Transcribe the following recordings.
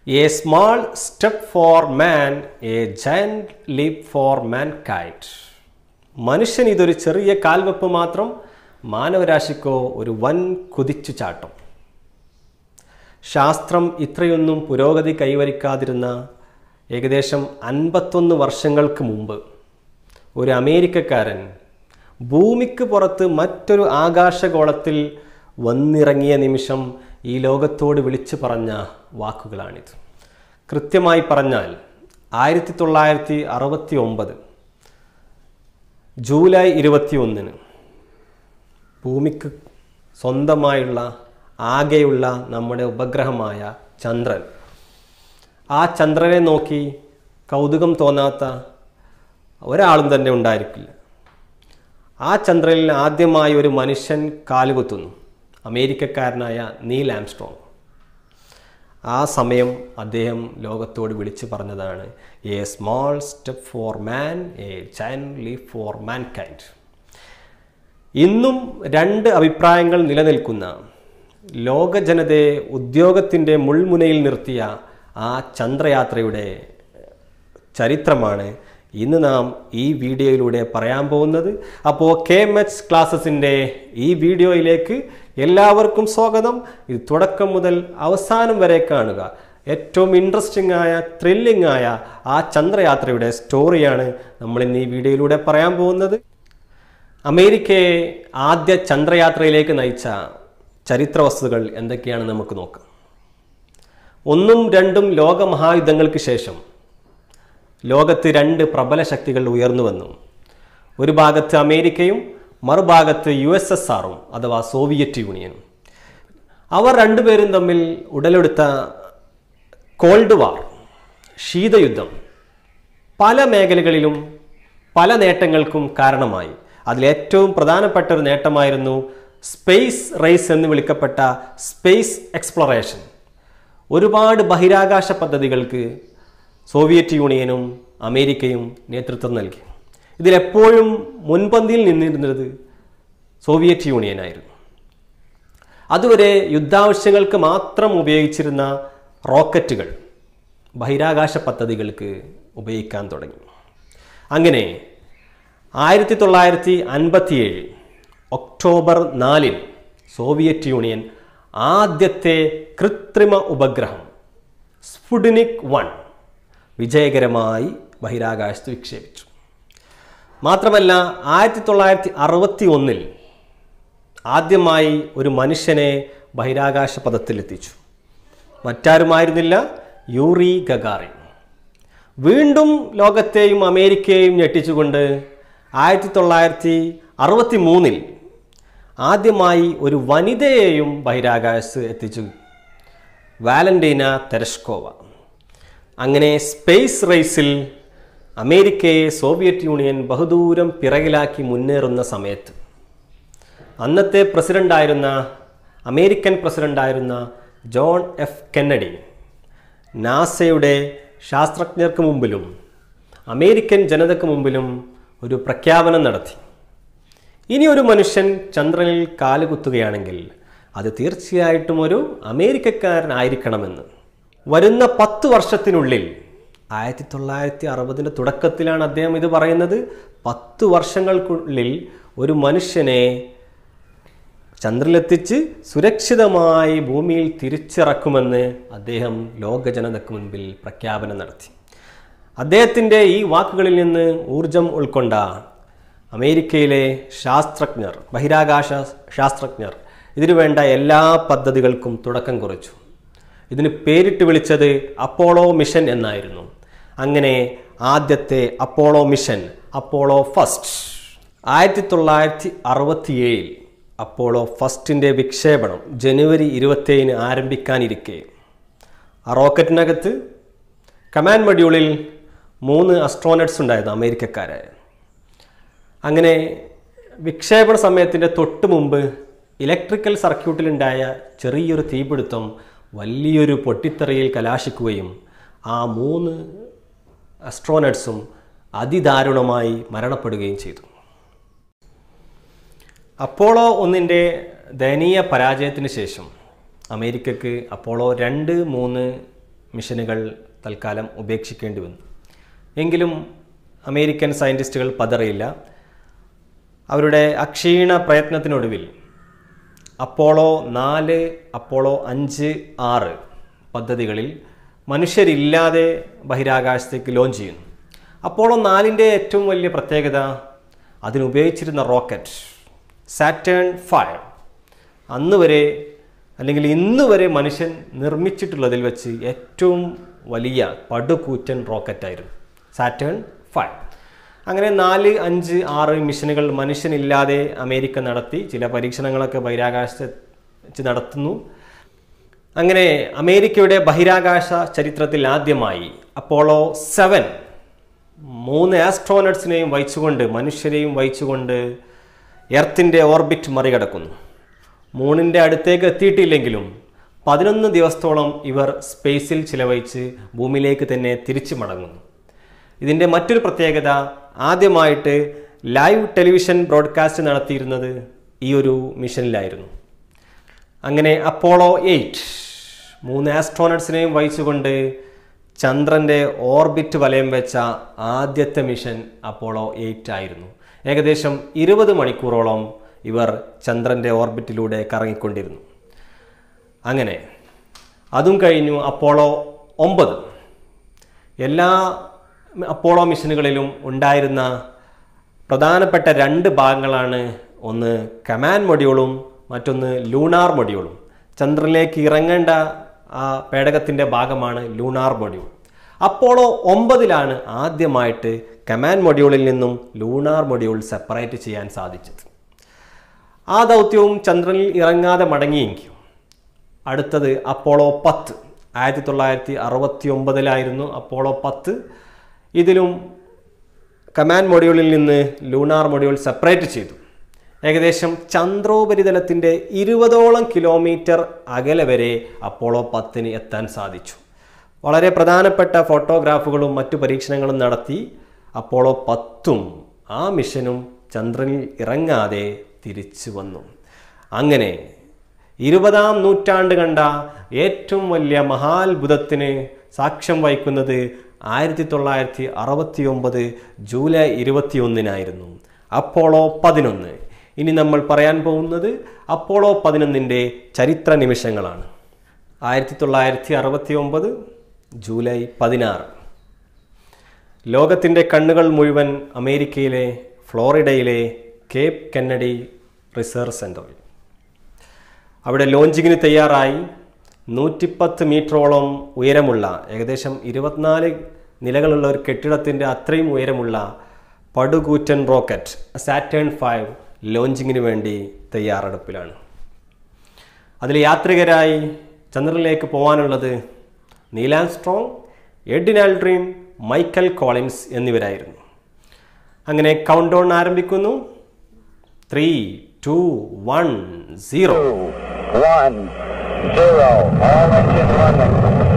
A small step for man a giant leap for mankind മനുഷ്യൻ ഇതൊരു ചെറിയ കാൽവെപ്പ് മാത്രം മാനവരാശിക്കോ ഒരു വൻ കുതിച്ചു ചാട്ടം ശാസ്ത്രം ഇത്രയൊന്നും പുരോഗതി കൈവരിക്കാതിരുന്ന ഏകദേശം അൻപത്തൊന്ന് വർഷങ്ങൾക്ക് മുമ്പ് ഒരു അമേരിക്കക്കാരൻ ഭൂമിക്ക് പുറത്ത് മറ്റൊരു ആകാശഗോളത്തിൽ വന്നിറങ്ങിയ നിമിഷം ഈ ലോകത്തോട് വിളിച്ചു പറഞ്ഞ വാക്കുകളാണിത് കൃത്യമായി പറഞ്ഞാൽ ആയിരത്തി തൊള്ളായിരത്തി അറുപത്തി ഒമ്പത് ജൂലൈ ഇരുപത്തി ഒന്നിന് ഭൂമിക്ക് സ്വന്തമായുള്ള ആകെയുള്ള നമ്മുടെ ഉപഗ്രഹമായ ചന്ദ്രൻ ആ ചന്ദ്രനെ നോക്കി കൗതുകം തോന്നാത്ത ഒരാളും തന്നെ ഉണ്ടായിരിക്കില്ല ആ ചന്ദ്രനിൽ ആദ്യമായി ഒരു മനുഷ്യൻ കാലുകുത്തുന്നു അമേരിക്കക്കാരനായ നീൽ ആംസ്ട്രോങ് ആ സമയം അദ്ദേഹം ലോകത്തോട് വിളിച്ചു പറഞ്ഞതാണ് a small step for man a giant leap for mankind ഇന്നും രണ്ട് അഭിപ്രായങ്ങൾ നിലനിൽക്കുന്ന ലോക ജനതയെ ഉദ്യോഗത്തിൻ്റെ മുൾമുനയിൽ നിർത്തിയ ആ ചന്ദ്രയാത്രയുടെ ചരിത്രമാണ് ഇന്ന് നാം ഈ വീഡിയോയിലൂടെ പറയാൻ പോകുന്നത് അപ്പോൾ കെ എം എച്ച് ക്ലാസ്സസിൻ്റെ ഈ വീഡിയോയിലേക്ക് എല്ലാവർക്കും സ്വാഗതം ഇത് തുടക്കം മുതൽ അവസാനം വരെ കാണുക ഏറ്റവും ഇൻട്രസ്റ്റിംഗ് ആയ ത്രില്ലിംഗ് ആയ ആ ചന്ദ്രയാത്രയുടെ സ്റ്റോറിയാണ് നമ്മൾ ഇന്ന് ഈ വീഡിയോയിലൂടെ പറയാൻ പോകുന്നത് അമേരിക്കയെ ആദ്യ ചന്ദ്രയാത്രയിലേക്ക് നയിച്ച ചരിത്ര വസ്തുതകൾ എന്തൊക്കെയാണ് നമുക്ക് നോക്കാം ഒന്നും രണ്ടും ലോകമഹായുദ്ധങ്ങൾക്ക് ശേഷം ലോകത്ത് രണ്ട് പ്രബല ശക്തികൾ ഉയർന്നു വന്നു ഒരു ഭാഗത്ത് അമേരിക്കയും മറുഭാഗത്ത് യു എസ് എസ് ആറും അഥവാ സോവിയറ്റ് യൂണിയനും അവർ രണ്ടുപേരും തമ്മിൽ ഉടലെടുത്ത കോൾഡ് വാർ ശീതയുദ്ധം പല മേഖലകളിലും പല നേട്ടങ്ങൾക്കും കാരണമായി അതിലേറ്റവും പ്രധാനപ്പെട്ട ഒരു നേട്ടമായിരുന്നു സ്പേസ് റേസ് എന്ന് വിളിക്കപ്പെട്ട സ്പേസ് എക്സ്പ്ലോറേഷൻ ഒരുപാട് ബഹിരാകാശ പദ്ധതികൾക്ക് സോവിയറ്റ് യൂണിയനും അമേരിക്കയും നേതൃത്വം നൽകി ഇതിലെപ്പോഴും മുൻപന്തിയിൽ നിന്നിരുന്നത് സോവിയറ്റ് യൂണിയനായിരുന്നു അതുവരെ യുദ്ധാവശ്യങ്ങൾക്ക് മാത്രം ഉപയോഗിച്ചിരുന്ന റോക്കറ്റുകൾ ബഹിരാകാശ പദ്ധതികൾക്ക് ഉപയോഗിക്കാൻ തുടങ്ങി അങ്ങനെ ആയിരത്തി തൊള്ളായിരത്തി അൻപത്തിയേഴ് ഒക്ടോബർ നാലിന് സോവിയറ്റ് യൂണിയൻ ആദ്യത്തെ കൃത്രിമ ഉപഗ്രഹം സ്ഫുഡിനിക് വൺ വിജയകരമായി ബഹിരാകാശത്ത് വിക്ഷേപിച്ചു മാത്രമല്ല ആയിരത്തി തൊള്ളായിരത്തി അറുപത്തി ഒന്നിൽ ആദ്യമായി ഒരു മനുഷ്യനെ ബഹിരാകാശ പദത്തിലെത്തിച്ചു മറ്റാരുമായിരുന്നില്ല യൂറി ഗഗാറിൻ വീണ്ടും ലോകത്തെയും അമേരിക്കയെയും ഞെട്ടിച്ചുകൊണ്ട് ആയിരത്തി തൊള്ളായിരത്തി അറുപത്തി മൂന്നിൽ ആദ്യമായി ഒരു വനിതയെയും ബഹിരാകാശത്ത് എത്തിച്ചു വാലന്റീന തെരഷ്കോവ അങ്ങനെ സ്പേസ് റേസിൽ അമേരിക്കയെ സോവിയറ്റ് യൂണിയൻ ബഹുദൂരം പിറകിലാക്കി മുന്നേറുന്ന സമയത്ത് അന്നത്തെ പ്രസിഡൻ്റായിരുന്ന അമേരിക്കൻ പ്രസിഡൻ്റായിരുന്ന ജോൺ എഫ് കെന്നഡി നാസയുടെ ശാസ്ത്രജ്ഞർക്ക് മുമ്പിലും അമേരിക്കൻ ജനതയ്ക്ക് മുമ്പിലും ഒരു പ്രഖ്യാപനം നടത്തി ഇനി ഒരു മനുഷ്യൻ ചന്ദ്രനിൽ കാലുകുത്തുകയാണെങ്കിൽ അത് തീർച്ചയായിട്ടും ഒരു അമേരിക്കക്കാരനായിരിക്കണമെന്ന് വരുന്ന പത്ത് വർഷത്തിനുള്ളിൽ ആയിരത്തി തൊള്ളായിരത്തി അറുപതിൻ്റെ തുടക്കത്തിലാണ് അദ്ദേഹം ഇത് പറയുന്നത് പത്ത് വർഷങ്ങൾക്കുള്ളിൽ ഒരു മനുഷ്യനെ ചന്ദ്രനിലെത്തിച്ച് സുരക്ഷിതമായി ഭൂമിയിൽ തിരിച്ചിറക്കുമെന്ന് അദ്ദേഹം ലോക ജനതയ്ക്ക് മുൻപിൽ പ്രഖ്യാപനം നടത്തി അദ്ദേഹത്തിൻ്റെ ഈ വാക്കുകളിൽ നിന്ന് ഊർജം ഉൾക്കൊണ്ട അമേരിക്കയിലെ ശാസ്ത്രജ്ഞർ ബഹിരാകാശ ശാസ്ത്രജ്ഞർ ഇതിനു വേണ്ട എല്ലാ പദ്ധതികൾക്കും തുടക്കം കുറിച്ചു ഇതിന് പേരിട്ട് വിളിച്ചത് അപ്പോളോ മിഷൻ എന്നായിരുന്നു അങ്ങനെ ആദ്യത്തെ അപ്പോളോ മിഷൻ അപ്പോളോ ഫസ്റ്റ് ആയിരത്തി തൊള്ളായിരത്തി അറുപത്തിയേഴിൽ അപ്പോളോ ഫസ്റ്റിൻ്റെ വിക്ഷേപണം ജനുവരി ഇരുപത്തേഴിന് ആരംഭിക്കാനിരിക്കെ ആ റോക്കറ്റിനകത്ത് കമാൻഡ് മൊഡ്യൂളിൽ മൂന്ന് അസ്ട്രോനട്സ് ഉണ്ടായിരുന്നു അമേരിക്കക്കാരായ അങ്ങനെ വിക്ഷേപണ സമയത്തിൻ്റെ തൊട്ട് മുമ്പ് ഇലക്ട്രിക്കൽ സർക്യൂട്ടിലുണ്ടായ ചെറിയൊരു തീപിടുത്തം വലിയൊരു പൊട്ടിത്തെറിയിൽ കലാശിക്കുകയും ആ മൂന്ന് അസ്ട്രോനട്സും അതിദാരുണമായി മരണപ്പെടുകയും ചെയ്തു അപ്പോളോ ഒന്നിൻ്റെ ദയനീയ പരാജയത്തിന് ശേഷം അമേരിക്കക്ക് അപ്പോളോ രണ്ട് മൂന്ന് മിഷനുകൾ തൽക്കാലം ഉപേക്ഷിക്കേണ്ടി വന്നു എങ്കിലും അമേരിക്കൻ സയൻറ്റിസ്റ്റുകൾ പതറിയില്ല അവരുടെ അക്ഷീണ പ്രയത്നത്തിനൊടുവിൽ അപ്പോളോ നാല് അപ്പോളോ അഞ്ച് ആറ് പദ്ധതികളിൽ മനുഷ്യരില്ലാതെ ബഹിരാകാശത്തേക്ക് ലോഞ്ച് ചെയ്യുന്നു അപ്പോളോ നാലിൻ്റെ ഏറ്റവും വലിയ പ്രത്യേകത അതിനുപയോഗിച്ചിരുന്ന റോക്കറ്റ് സാറ്റേൺ ഫൈവ് അന്ന് വരെ അല്ലെങ്കിൽ ഇന്ന് വരെ മനുഷ്യൻ നിർമ്മിച്ചിട്ടുള്ളതിൽ വെച്ച് ഏറ്റവും വലിയ പടുകൂറ്റൻ റോക്കറ്റായിരുന്നു സാറ്റേൺ ഫൈവ് അങ്ങനെ നാല് അഞ്ച് ആറ് മിഷനുകൾ മനുഷ്യനില്ലാതെ അമേരിക്ക നടത്തി ചില പരീക്ഷണങ്ങളൊക്കെ ബഹിരാകാശത്ത് വെച്ച് നടത്തുന്നു അങ്ങനെ അമേരിക്കയുടെ ബഹിരാകാശ ചരിത്രത്തിൽ ആദ്യമായി അപ്പോളോ സെവൻ മൂന്ന് ആസ്ട്രോനട്സിനെയും വഹിച്ചുകൊണ്ട് മനുഷ്യരെയും വഹിച്ചുകൊണ്ട് എർത്തിൻ്റെ ഓർബിറ്റ് മറികടക്കുന്നു മൂണിൻ്റെ അടുത്തേക്ക് എത്തിയിട്ടില്ലെങ്കിലും പതിനൊന്ന് ദിവസത്തോളം ഇവർ സ്പേസിൽ ചിലവഴിച്ച് ഭൂമിയിലേക്ക് തന്നെ തിരിച്ചു മടങ്ങുന്നു ഇതിൻ്റെ മറ്റൊരു പ്രത്യേകത ആദ്യമായിട്ട് ലൈവ് ടെലിവിഷൻ ബ്രോഡ്കാസ്റ്റ് നടത്തിയിരുന്നത് ഈ ഒരു മിഷനിലായിരുന്നു അങ്ങനെ അപ്പോളോ എയ്റ്റ് മൂന്ന് ആസ്ട്രോണട്സിനെയും വഹിച്ചുകൊണ്ട് ചന്ദ്രൻ്റെ ഓർബിറ്റ് വലയം വെച്ച ആദ്യത്തെ മിഷൻ അപ്പോളോ എയ്റ്റ് ആയിരുന്നു ഏകദേശം ഇരുപത് മണിക്കൂറോളം ഇവർ ചന്ദ്രൻ്റെ ഓർബിറ്റിലൂടെ കറങ്ങിക്കൊണ്ടിരുന്നു അങ്ങനെ അതും കഴിഞ്ഞു അപ്പോളോ ഒമ്പത് എല്ലാ അപ്പോളോ മിഷനുകളിലും ഉണ്ടായിരുന്ന പ്രധാനപ്പെട്ട രണ്ട് ഭാഗങ്ങളാണ് ഒന്ന് കമാൻ മൊഡ്യൂളും മറ്റൊന്ന് ലൂണാർ മൊഡ്യൂളും ചന്ദ്രനിലേക്ക് ഇറങ്ങേണ്ട ആ പേടകത്തിൻ്റെ ഭാഗമാണ് ലൂണാർ മൊഡ്യൂൾ അപ്പോളോ ഒമ്പതിലാണ് ആദ്യമായിട്ട് കമാൻ മൊഡ്യൂളിൽ നിന്നും ലൂണാർ മൊഡ്യൂൾ സെപ്പറേറ്റ് ചെയ്യാൻ സാധിച്ചത് ആ ദൗത്യവും ചന്ദ്രനിൽ ഇറങ്ങാതെ മടങ്ങിയെങ്കിലും അടുത്തത് അപ്പോളോ പത്ത് ആയിരത്തി തൊള്ളായിരത്തി അറുപത്തി ഒമ്പതിലായിരുന്നു അപ്പോളോ പത്ത് ഇതിലും കമാൻഡ് മൊഡ്യൂളിൽ നിന്ന് ലൂണാർ മൊഡ്യൂൾ സെപ്പറേറ്റ് ചെയ്തു ഏകദേശം ചന്ദ്രോപരിതലത്തിൻ്റെ ഇരുപതോളം കിലോമീറ്റർ അകലെ വരെ അപ്പോളോ പത്തിന് എത്താൻ സാധിച്ചു വളരെ പ്രധാനപ്പെട്ട ഫോട്ടോഗ്രാഫുകളും മറ്റു പരീക്ഷണങ്ങളും നടത്തി അപ്പോളോ പത്തും ആ മിഷനും ചന്ദ്രനിൽ ഇറങ്ങാതെ തിരിച്ചു വന്നു അങ്ങനെ ഇരുപതാം നൂറ്റാണ്ട് കണ്ട ഏറ്റവും വലിയ മഹാത്ഭുതത്തിന് സാക്ഷ്യം വഹിക്കുന്നത് ആയിരത്തി തൊള്ളായിരത്തി അറുപത്തി ഒമ്പത് ജൂലൈ ഇരുപത്തിയൊന്നിനായിരുന്നു അപ്പോളോ പതിനൊന്ന് ഇനി നമ്മൾ പറയാൻ പോകുന്നത് അപ്പോളോ പതിനൊന്നിൻ്റെ ചരിത്ര നിമിഷങ്ങളാണ് ആയിരത്തി തൊള്ളായിരത്തി അറുപത്തി ഒമ്പത് ജൂലൈ പതിനാറ് ലോകത്തിൻ്റെ കണ്ണുകൾ മുഴുവൻ അമേരിക്കയിലെ ഫ്ലോറിഡയിലെ കേപ്പ് കെന്നഡി റിസർച്ച് സെൻറ്ററിൽ അവിടെ ലോഞ്ചിങ്ങിന് തയ്യാറായി നൂറ്റിപ്പത്ത് മീറ്ററോളം ഉയരമുള്ള ഏകദേശം ഇരുപത്തിനാല് നിലകളുള്ള ഒരു കെട്ടിടത്തിൻ്റെ അത്രയും ഉയരമുള്ള പടുകൂറ്റൻ റോക്കറ്റ് സാറ്റേൺ ഫൈവ് ലോഞ്ചിങ്ങിന് വേണ്ടി തയ്യാറെടുപ്പിലാണ് അതിൽ യാത്രികരായി ചന്ദ്രനിലേക്ക് പോകാനുള്ളത് Neil Armstrong Edwin Aldrin Michael Collins എന്നിവരായിരുന്നു അങ്ങനെ കൗണ്ട് ഡൗൺ ആരംഭിക്കുന്നു three two one zero one, zero. All engine running.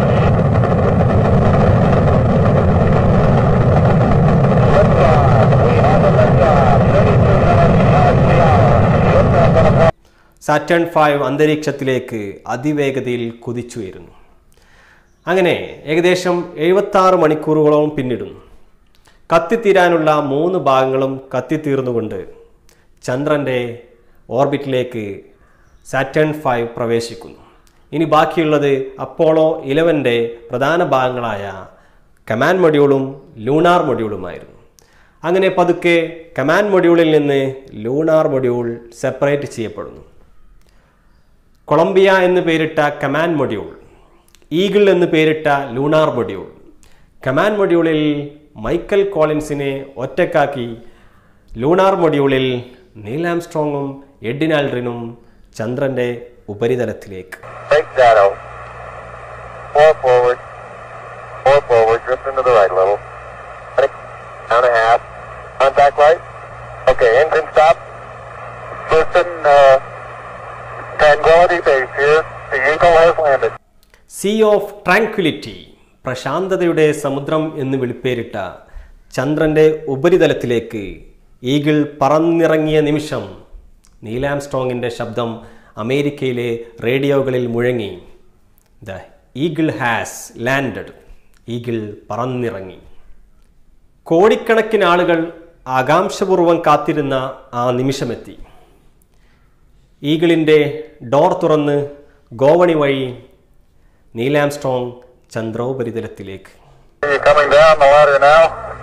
Liftoff. We have a liftoff. 32 minutes past the hour. Liftoff on a Saturn five അന്തരീക്ഷത്തിലേക്ക് അതിവേഗതയിൽ കുതിച്ചുയരുന്നു അങ്ങനെ ഏകദേശം എഴുപത്താറ് മണിക്കൂറുകളോളം പിന്നിടുന്നു കത്തിത്തീരാനുള്ള മൂന്ന് ഭാഗങ്ങളും കത്തിത്തീർന്നുകൊണ്ട് ചന്ദ്രൻ്റെ ഓർബിറ്റിലേക്ക് സാറ്റേൺ ഫൈവ് പ്രവേശിക്കുന്നു ഇനി ബാക്കിയുള്ളത് അപ്പോളോ ഇലവൻ്റെ പ്രധാന ഭാഗങ്ങളായ കമാൻ മൊഡ്യൂളും ലൂണാർ മൊഡ്യൂളുമായിരുന്നു അങ്ങനെ പതുക്കെ കമാൻ മൊഡ്യൂളിൽ നിന്ന് ലൂണാർ മൊഡ്യൂൾ സെപ്പറേറ്റ് ചെയ്യപ്പെടുന്നു കൊളംബിയ എന്ന് പേരിട്ട കമാൻ മൊഡ്യൂൾ ഈഗിൾ എന്ന് പേരിട്ട ലൂണാർ മൊഡ്യൂൾ കമാൻ മൊഡ്യൂളിൽ മൈക്കൽ കോളിൻസിനെ ഒറ്റക്കാക്കി ലൂണാർ മൊഡ്യൂളിൽ നീൽ ആംസ്ട്രോങ്ങും എഡിൻ ആൽഡ്രിനും ചന്ദ്രന്റെ ഉപരിതലത്തിലേക്ക് Take shadow. Four forward. Four forward. Drift into the right a little. Ready? Down a half. Contact light. Okay, engine stop. Houston, uh, Tranquility Base here. The Eagle has landed. Sea of tranquility പ്രശാന്തതയുടെ സമുദ്രം എന്ന് വിളിപ്പേരിട്ട ചന്ദ്രന്റെ ഉപരിതലത്തിലേക്ക് eagle പറന്നിറങ്ങിയ നിമിഷം നീലാംസ്ട്രോങ്ങിൻ്റെ ശബ്ദം അമേരിക്കയിലെ റേഡിയോകളിൽ മുഴങ്ങി the Eagle has landed Eagle പറന്നിറങ്ങി കോടിക്കണക്കിന് ആളുകൾ ആകാംക്ഷപൂർവ്വം കാത്തിരുന്ന ആ നിമിഷമെത്തി ഈഗിളിൻ്റെ ഡോർ തുറന്ന് ഗോവണി വഴി നീലാംസ്ട്രോങ് ചന്ദ്രോപരിതലത്തിലേക്ക് You're coming down the ladder now.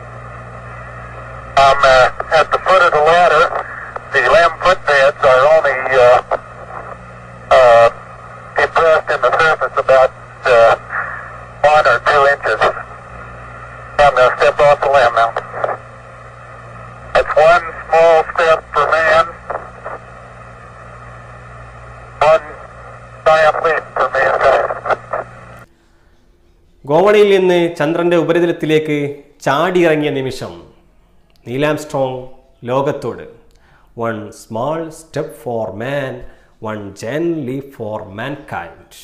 I'm uh, at the foot of the ladder. The limb footbeds are only uh, uh, depressed in the surface about uh, one or two inches. I'm going to step off the limb now. That's one small step for man, one giant leap for mankind. ഗോവണിയിൽ നിന്ന് ചന്ദ്രന്റെ ഉപരിതലത്തിലേക്ക് ചാടിയിറങ്ങിയ നിമിഷം Neil Armstrong ലോകത്തോട് one small step for man one giant leap for mankind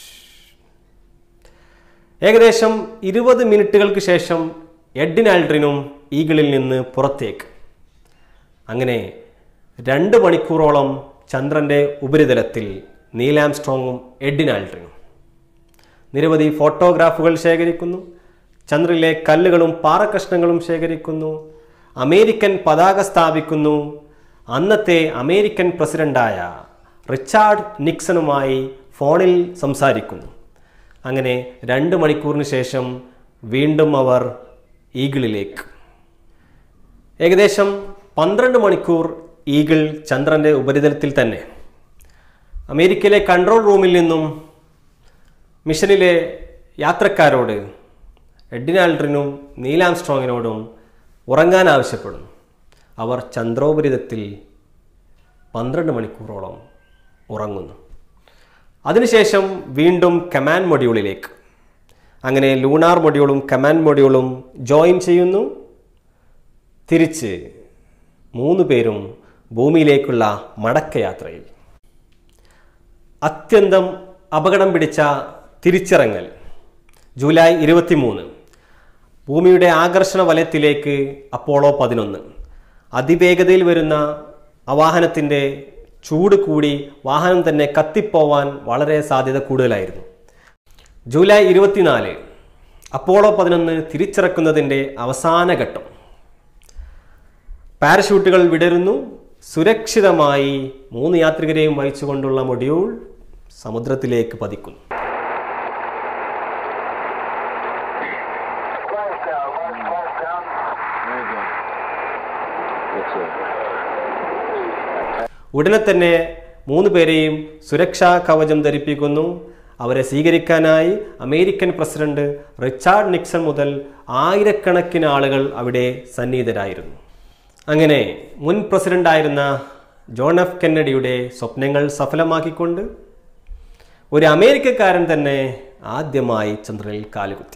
ഏകദേശം ഇരുപത് മിനിറ്റുകൾക്ക് ശേഷം എഡിൻ ആൽഡ്രിനും ഈഗിളിൽ നിന്ന് പുറത്തേക്ക് അങ്ങനെ രണ്ട് മണിക്കൂറോളം ചന്ദ്രന്റെ ഉപരിതലത്തിൽ നീലാംസ്ട്രോങ്ങും എഡിൻ ആൽഡ്രിനും നിരവധി ഫോട്ടോഗ്രാഫുകൾ ശേഖരിക്കുന്നു ചന്ദ്രനിലെ കല്ലുകളും പാറക്കഷ്ണങ്ങളും ശേഖരിക്കുന്നു അമേരിക്കൻ പതാക സ്ഥാപിക്കുന്നു അന്നത്തെ അമേരിക്കൻ പ്രസിഡന്റായ റിച്ചാർഡ് നിക്സണുമായി ഫോണിൽ സംസാരിക്കുന്നു അങ്ങനെ രണ്ട് മണിക്കൂറിന് ശേഷം വീണ്ടും അവർ ഈഗിളിലേക്ക് ഏകദേശം പന്ത്രണ്ട് മണിക്കൂർ ഈഗിൾ ചന്ദ്രന്റെ ഉപരിതലത്തിൽ തന്നെ അമേരിക്കയിലെ കൺട്രോൾ റൂമിൽ നിന്നും മിഷനിലെ യാത്രക്കാരോട് എഡിനാൾഡ്രിനും നീലാംസ്ട്രോങ്ങിനോടും ഉറങ്ങാൻ ആവശ്യപ്പെടുന്നു അവർ ചന്ദ്രോപരിതത്തിൽ പന്ത്രണ്ട് മണിക്കൂറോളം ഉറങ്ങുന്നു അതിനുശേഷം വീണ്ടും കമാൻഡ് മൊഡ്യൂളിലേക്ക് അങ്ങനെ ലൂണാർ മൊഡ്യൂളും കമാൻഡ് മൊഡ്യൂളും ജോയിൻ ചെയ്യുന്നു തിരിച്ച് മൂന്ന് പേരും ഭൂമിയിലേക്കുള്ള മടക്കയാത്രയിൽ അത്യന്തം അപകടം പിടിച്ച തിരിച്ചിറങ്ങൽ ജൂലൈ ഇരുപത്തിമൂന്ന് ഭൂമിയുടെ ആകർഷണ വലയത്തിലേക്ക് അപ്പോളോ പതിനൊന്ന് അതിവേഗതയിൽ വരുന്ന ആ വാഹനത്തിൻ്റെ ചൂട് കൂടി വാഹനം തന്നെ കത്തിപ്പോവാൻ വളരെ സാധ്യത കൂടുതലായിരുന്നു ജൂലൈ ഇരുപത്തിനാല് അപ്പോളോ പതിനൊന്ന് തിരിച്ചിറക്കുന്നതിൻ്റെ അവസാന ഘട്ടം പാരഷൂട്ടുകൾ വിടരുന്നു സുരക്ഷിതമായി മൂന്ന് യാത്രികരെയും വഹിച്ചുകൊണ്ടുള്ള മൊഡ്യൂൾ സമുദ്രത്തിലേക്ക് പതിക്കുന്നു ഉടനെ തന്നെ മൂന്ന് പേരെയും സുരക്ഷാ കവചം ധരിപ്പിക്കുന്നു അവരെ സ്വീകരിക്കാനായി അമേരിക്കൻ പ്രസിഡന്റ് റിച്ചാർഡ് നിക്സൺ മുതൽ ആയിരക്കണക്കിന് ആളുകൾ അവിടെ സന്നിഹിതരായിരുന്നു അങ്ങനെ മുൻ പ്രസിഡന്റായിരുന്ന ജോൺ എഫ് കെന്നഡിയുടെ സ്വപ്നങ്ങൾ സഫലമാക്കിക്കൊണ്ട് ഒരു അമേരിക്കക്കാരൻ തന്നെ ആദ്യമായി ചന്ദ്രനിൽ കാലുകുത്തി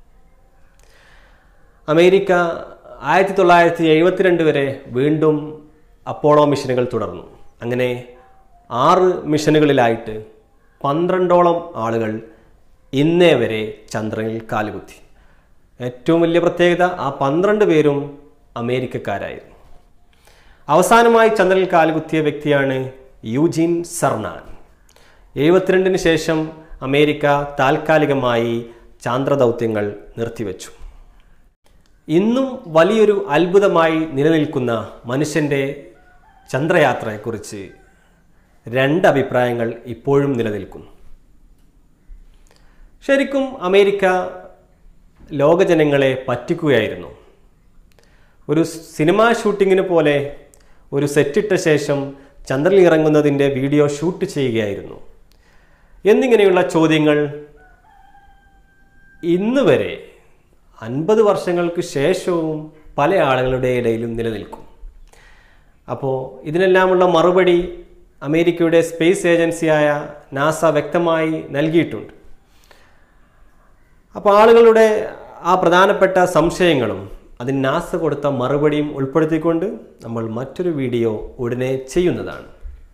അമേരിക്ക ആയിരത്തി തൊള്ളായിരത്തി എഴുപത്തിരണ്ട് വരെ വീണ്ടും അപ്പോളോ മിഷനുകൾ തുടർന്നു അങ്ങനെ ആറ് മിഷനുകളിലായിട്ട് പന്ത്രണ്ടോളം ആളുകൾ ഇന്നേ വരെ ചന്ദ്രനിൽ കാലുകുത്തി ഏറ്റവും വലിയ പ്രത്യേകത ആ പന്ത്രണ്ട് പേരും അമേരിക്കക്കാരായിരുന്നു അവസാനമായി ചന്ദ്രനിൽ കാലുകുത്തിയ വ്യക്തിയാണ് യൂജിൻ സർനാൻ എഴുപത്തിരണ്ടിന് ശേഷം അമേരിക്ക താൽക്കാലികമായി ചാന്ദ്രദൗത്യങ്ങൾ നിർത്തിവെച്ചു ഇന്നും വലിയൊരു അത്ഭുതമായി നിലനിൽക്കുന്ന മനുഷ്യൻ്റെ ചന്ദ്രയാത്രയെക്കുറിച്ച് രണ്ട് അഭിപ്രായങ്ങൾ ഇപ്പോഴും നിലനിൽക്കുന്നു ശരിക്കും അമേരിക്ക ലോകജനങ്ങളെ പറ്റിക്കുകയായിരുന്നു ഒരു സിനിമാ ഷൂട്ടിങ്ങിന് പോലെ ഒരു സെറ്റിട്ട ശേഷം ചന്ദ്രനിൽ ഇറങ്ങുന്നതിൻ്റെ വീഡിയോ ഷൂട്ട് ചെയ്യുകയായിരുന്നു എന്നിങ്ങനെയുള്ള ചോദ്യങ്ങൾ ഇന്ന് വരെ അൻപത് വർഷങ്ങൾക്ക് ശേഷവും പല ആളുകളുടെ ഇടയിലും നിലനിൽക്കും അപ്പോൾ ഇതിനെല്ലാമുള്ള മറുപടി അമേരിക്കയുടെ സ്പേസ് ഏജൻസിയായ നാസ വ്യക്തമായി നൽകിയിട്ടുണ്ട് അപ്പോൾ ആളുകളുടെ ആ പ്രധാനപ്പെട്ട സംശയങ്ങളും അതിന് നാസ കൊടുത്ത മറുപടിയും ഉൾപ്പെടുത്തിക്കൊണ്ട് നമ്മൾ മറ്റൊരു വീഡിയോ ഉടനെ ചെയ്യുന്നതാണ്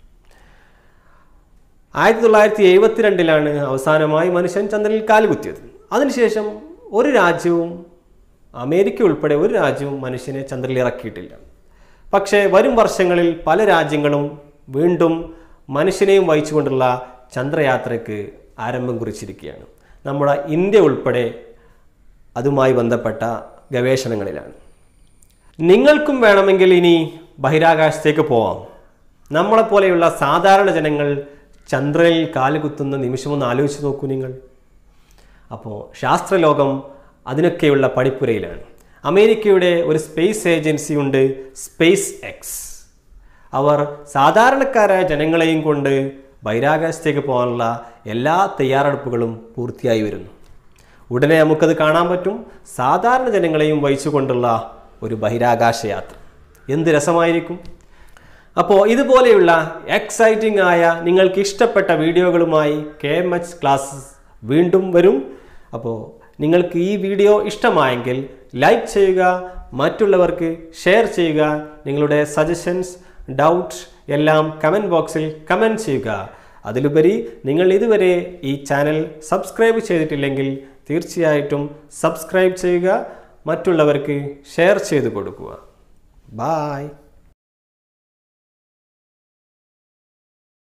ആയിരത്തി തൊള്ളായിരത്തി എഴുപത്തിരണ്ടിലാണ് അവസാനമായി മനുഷ്യൻ ചന്ദ്രനിൽ കാലുകുത്തിയത് അതിനുശേഷം ഒരു രാജ്യവും അമേരിക്ക ഉൾപ്പെടെ ഒരു രാജ്യവും മനുഷ്യനെ ചന്ദ്രനിൽ ഇറക്കിയിട്ടില്ല പക്ഷേ വരും വർഷങ്ങളിൽ പല രാജ്യങ്ങളും വീണ്ടും മനുഷ്യനെയും വഹിച്ചുകൊണ്ടുള്ള ചന്ദ്രയാത്രയ്ക്ക് ആരംഭം കുറിച്ചിരിക്കുകയാണ് നമ്മുടെ ഇന്ത്യ ഉൾപ്പെടെ അതുമായി ബന്ധപ്പെട്ട ഗവേഷണങ്ങളിലാണ് നിങ്ങൾക്കും വേണമെങ്കിൽ ഇനി ബഹിരാകാശത്തേക്ക് പോവാം നമ്മളെപ്പോലെയുള്ള സാധാരണ ജനങ്ങൾ ചന്ദ്രനിൽ കാലുകുത്തുന്ന നിമിഷമൊന്ന് ആലോചിച്ച് നോക്കൂ നിങ്ങൾ അപ്പോൾ ശാസ്ത്രലോകം അതിനൊക്കെയുള്ള പണിപ്പുരയിലാണ് അമേരിക്കയുടെ ഒരു സ്പേസ് ഏജൻസി ഉണ്ട് സ്പേസ് എക്സ് അവർ സാധാരണക്കാരായ ജനങ്ങളെയും കൊണ്ട് ബഹിരാകാശത്തേക്ക് പോകാനുള്ള എല്ലാ തയ്യാറെടുപ്പുകളും പൂർത്തിയായി വരുന്നു ഉടനെ നമുക്കത് കാണാൻ പറ്റും സാധാരണ ജനങ്ങളെയും വഹിച്ചുകൊണ്ടുള്ള ഒരു ബഹിരാകാശ യാത്ര എന്ത് രസമായിരിക്കും അപ്പോൾ ഇതുപോലെയുള്ള എക്സൈറ്റിംഗ് ആയ നിങ്ങൾക്ക് ഇഷ്ടപ്പെട്ട വീഡിയോകളുമായി കെ എം എച്ച് ക്ലാസ്സസ് വീണ്ടും വരും അപ്പോൾ നിങ്ങൾക്ക് ഈ വീഡിയോ ഇഷ്ടമായെങ്കിൽ ലൈക്ക് ചെയ്യുക മറ്റുള്ളവർക്ക് ഷെയർ ചെയ്യുക നിങ്ങളുടെ സജഷൻസ് ഡൗട്ട് എല്ലാം കമൻറ്റ് ബോക്സിൽ കമൻറ്റ് ചെയ്യുക അതിലുപരി നിങ്ങൾ ഇതുവരെ ഈ ചാനൽ സബ്സ്ക്രൈബ് ചെയ്തിട്ടില്ലെങ്കിൽ തീർച്ചയായിട്ടും സബ്സ്ക്രൈബ് ചെയ്യുക മറ്റുള്ളവർക്ക് ഷെയർ ചെയ്തു കൊടുക്കുക ബായ്